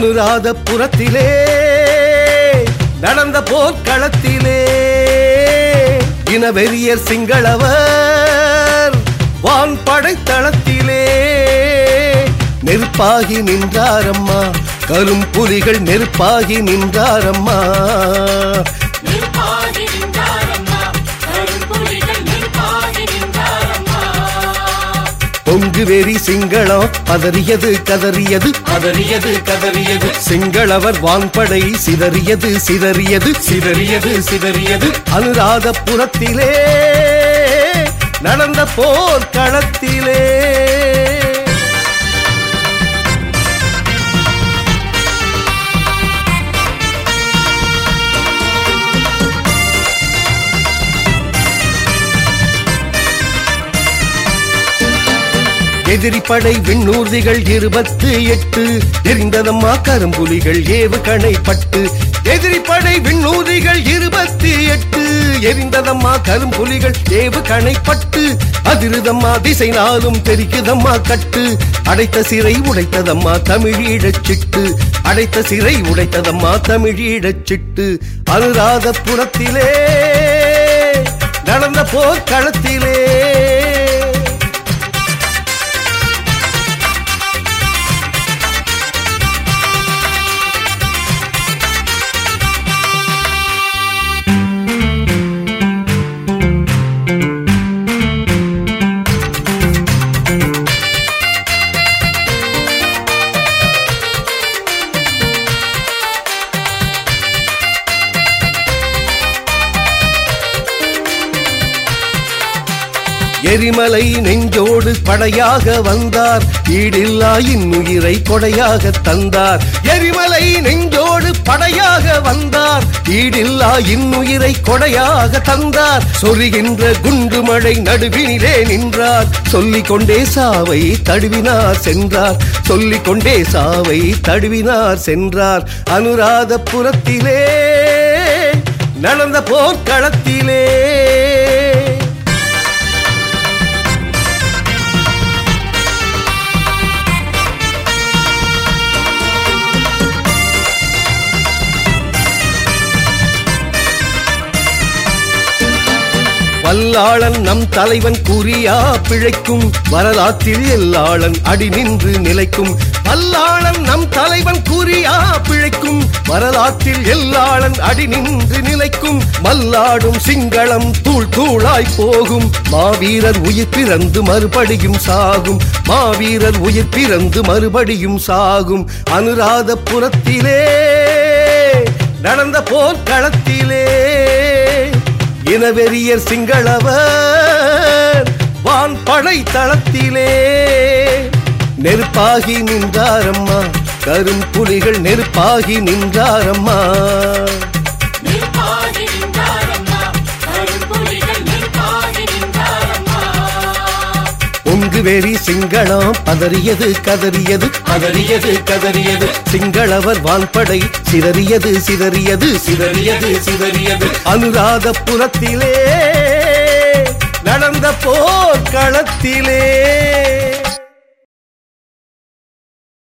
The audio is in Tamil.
அனுராதபுரத்திலே நடந்த போர்க்களத்திலே இனவெறியர் சிங்களவர் வான் படைத்தளத்திலே நெருப்பாகி நின்றாரம்மா கரும் புலிகள் நெருப்பாகி நின்றாரம்மா நிற்பாகி நின்றாரம்மா கரும்புலிகள் நிற்பாகி நின்றாரம்மா பொங்கு வெறி சிங்களம் பதறியது கதறியது கதறியது கதறியது சிங்களவர் வான்படை சிதறியது சிதறியது சிதறியது சிதறியது அனுராதபுரத்திலே நடந்த போர்க்களத்திலே எதிரி படை விண்ணூர்திகள் இருபத்து எட்டு எரிந்ததம்மா கரும்புலிகள் ஏவுகணை பட்டு எதிரி படை விண்ணூர்திகள் இருபத்தி எட்டு எரிந்ததம்மா கரும்புலிகள் ஏவுகணை பட்டு அதிருதம்மா திசை நாளும் தெரிக்குதம்மா கட்டு அடைத்த சிறை உடைத்ததம்மா தமிழீழச் சிட்டு அடைத்த சிறை உடைத்ததம்மா தமிழீழச் சிட்டு அனுராதபுரத்திலே நடந்த போர்க்களத்திலே எரிமலை நெஞ்சோடு படையாக வந்தார் ஈடில்லா இன்னுயிரை கொடையாக தந்தார் எரிமலை நெஞ்சோடு படையாக வந்தார் ஈடில்லா இன்னுயிரை கொடையாக தந்தார் சொரிகின்ற குண்டு மழை நடுவினிலே நின்றார் சொல்லிக் கொண்டே சாவை தடுவினார் சென்றார் சொல்லிக் கொண்டே சாவை தடுவினார் சென்றார் அனுராதபுரத்திலே நடந்த போர்க்களத்திலே வல்லாளன் நம் தலைவன் குறியா பிழைக்கும் வரலாற்றில் எல்லாளன் அடி நின்று நிலைக்கும் வல்லாளன் நம் தலைவன் குறியா பிழைக்கும் வரலாற்றில் எல்லாளன் அடி நின்று நிலைக்கும் மல்லாடும் சிங்களம் தூள் தூளாய் போகும் மாவீரர் உயிர் பிறந்து மறுபடியும் சாகும் மாவீரர் உயிர் பிறந்து மறுபடியும் சாகும் அனுராதபுரத்திலே நடந்த போர்க்களத்திலே இனவெறியர் சிங்களவர் வான் படை தளத்திலே நெருப்பாகி நின்றாரம்மா கரும் புலிகள் நெருப்பாகி நின்றாரம்மா நிற்பாகி நின்றாரம்மா கரும்புலிகள் நிற்பாகி நின்றாரம்மா பொங்கு வெறி சிங்களம் பதறியது கதறியது கதறியது கதறியது சிங்களவர் வான்படை சிதறியது சிதறியது சிதறியது சிதறியது அனுராதபுரத்திலே நடந்த போர்க்களத்திலே